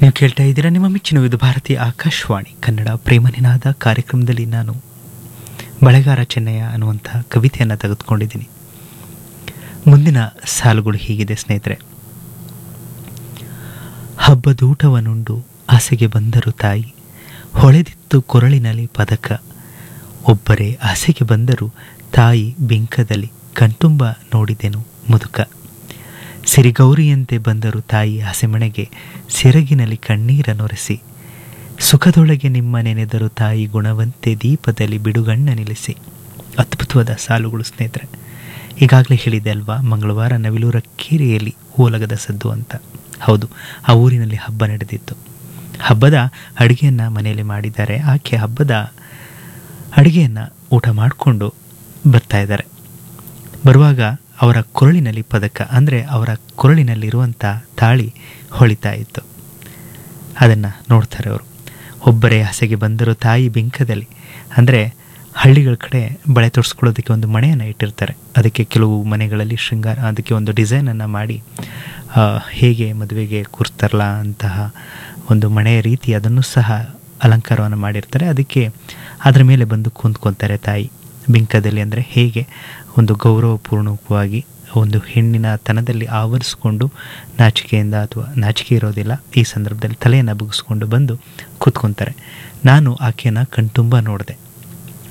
ನೀವು ಕೇಳ್ತಾ ಇದ್ದೀರಾ ನಿಮ್ಮ ಮೆಚ್ಚಿನ ಇದು ಭಾರತೀಯ ಆಕಾಶವಾಣಿ ಕನ್ನಡ ಪ್ರೇಮ ನಿನಾದ ಕಾರ್ಯಕ್ರಮದಲ್ಲಿ ನಾನು ಬಳೆಗಾರ ಚೆನ್ನಯ್ಯ ಅನ್ನುವಂಥ ಕವಿತೆಯನ್ನು ತೆಗೆದುಕೊಂಡಿದ್ದೀನಿ ಮುಂದಿನ ಸಾಲುಗಳು ಹೀಗಿದೆ ಸ್ನೇಹಿತರೆ ಹಬ್ಬದೂಟವನುಂಡು ಆಸೆಗೆ ಬಂದರು ತಾಯಿ ಹೊಳೆದಿತ್ತು ಕೊರಳಿನಲ್ಲಿ ಪದಕ ಒಬ್ಬರೇ ಆಸೆಗೆ ಬಂದರು ತಾಯಿ ಬಿಂಕದಲ್ಲಿ ಕಣ್ತುಂಬ ನೋಡಿದೆನು ಮುದುಕ ಸಿರಿಗೌರಿಯಂತೆ ಬಂದರು ತಾಯಿ ಹಸೆಮಣೆಗೆ ಸೆರಗಿನಲ್ಲಿ ಕಣ್ಣೀರ ನೊರೆಸಿ ಸುಖದೊಳಗೆ ನಿಮ್ಮ ನೆನೆದರು ತಾಯಿ ಗುಣವಂತೆ ದೀಪದಲ್ಲಿ ಬಿಡುಗಣ್ಣ ನಿಲ್ಲಿಸಿ ಅದ್ಭುತವಾದ ಸಾಲುಗಳು ಸ್ನೇಹಿತರೆ ಈಗಾಗಲೇ ಹೇಳಿದೆ ಅಲ್ವಾ ಮಂಗಳವಾರ ನವಿಲೂರ ಕೇರಿಯಲ್ಲಿ ಓಲಗದ ಸದ್ದು ಅಂತ ಹೌದು ಆ ಊರಿನಲ್ಲಿ ಹಬ್ಬ ನಡೆದಿತ್ತು ಹಬ್ಬದ ಅಡುಗೆಯನ್ನು ಮನೆಯಲ್ಲಿ ಮಾಡಿದ್ದಾರೆ ಆಕೆ ಹಬ್ಬದ ಅಡುಗೆಯನ್ನು ಊಟ ಮಾಡಿಕೊಂಡು ಬರ್ತಾ ಇದ್ದಾರೆ ಬರುವಾಗ ಅವರ ಕೊರಳಿನಲ್ಲಿ ಪದಕ ಅಂದರೆ ಅವರ ಕೊರಳಿನಲ್ಲಿರುವಂಥ ತಾಳಿ ಹೊಳಿತಾ ಇತ್ತು ಅದನ್ನು ನೋಡ್ತಾರೆ ಅವರು ಒಬ್ಬರೇ ಹಸೆಗೆ ಬಂದರು ತಾಯಿ ಬಿಂಕದಲ್ಲಿ ಅಂದರೆ ಹಳ್ಳಿಗಳ ಕಡೆ ಬಳೆ ತೊಡಿಸ್ಕೊಳ್ಳೋದಕ್ಕೆ ಒಂದು ಮಣೆಯನ್ನು ಇಟ್ಟಿರ್ತಾರೆ ಅದಕ್ಕೆ ಕೆಲವು ಮನೆಗಳಲ್ಲಿ ಶೃಂಗಾರ ಅದಕ್ಕೆ ಒಂದು ಡಿಸೈನನ್ನು ಮಾಡಿ ಆ, ಹೇಗೆ ಮದುವೆಗೆ ಕೂರ್ತಾರಲ್ಲ ಅಂತಹ ಒಂದು ಮಣೆಯ ರೀತಿ ಅದನ್ನು ಸಹ ಅಲಂಕಾರವನ್ನು ಮಾಡಿರ್ತಾರೆ ಅದಕ್ಕೆ ಅದರ ಮೇಲೆ ಬಂದು ಕುಂತ್ಕೊತಾರೆ ತಾಯಿ ಬಿಂಕದಲ್ಲಿ ಅಂದರೆ ಹೇಗೆ ಒಂದು ಗೌರವಪೂರ್ಣವಾಗಿ ಒಂದು ಹೆಣ್ಣಿನ ತನದಲ್ಲಿ ಆವರಿಸ್ಕೊಂಡು ನಾಚಿಕೆಯಿಂದ ಅಥವಾ ನಾಚಿಕೆ ಇರೋದಿಲ್ಲ ಈ ಸಂದರ್ಭದಲ್ಲಿ ತಲೆಯನ್ನು ಬಗ್ಗಿಸ್ಕೊಂಡು ಬಂದು ಕೂತ್ಕೊತಾರೆ ನಾನು ಆಕೆಯನ್ನು ಕಣ್ತುಂಬ ನೋಡಿದೆ